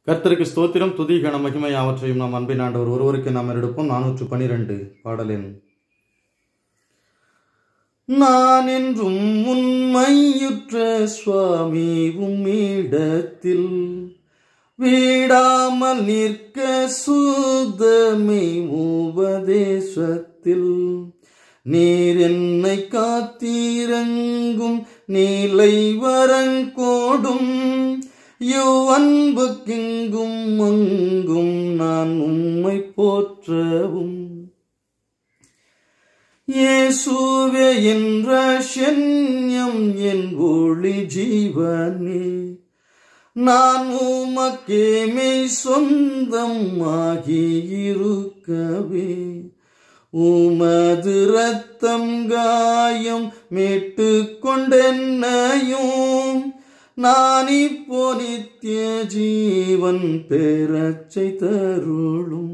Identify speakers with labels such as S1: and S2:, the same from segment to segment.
S1: கர்த்தருக்கு ஸ்தோத்திரம் துதி கன மகிமை யாவற்றையும் நாம் அன்பின் ஆண்டவர் ஒருவருக்கு நாம் எடுப்போம் நானூற்று பனிரெண்டு பாடலின் நான் என்றும் உண்மையுற்ற சுவாமி உம்மிடத்தில் வீடாமல் நிற்க சுதமை உபதேசத்தில் நீர் என்னை காத்திரங்கும் நீலை வரங்கோடும் யுவன்புக்கிங்கும் அங்கும் நான் உம்மை போற்றவும் இயேசுவே என்ற சென்யம் என் ஒளி ஜீவனே நான் உமக்கேமை சொந்தம் ஆகியிருக்கவே உமது ரத்தம் காயம் மீட்டு கொண்டென்னையும் நான் இப்போ நித்திய ஜீவன் பெறச்சை தருளும்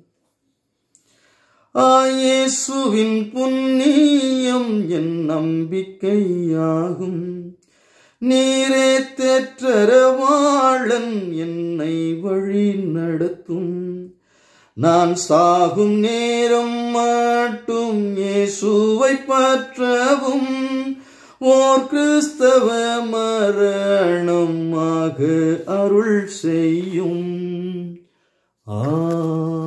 S1: ஆயேசுவின் புண்ணியம் என் நம்பிக்கையாகும் நீரே தேற்றரவாளன் என்னை வழி நடத்தும் நான் சாகும் நேரம் மட்டும் இயேசுவை பற்றவும் ஓர் கிறிஸ்தவ மரணமாக அருள் செய்யும் ஆ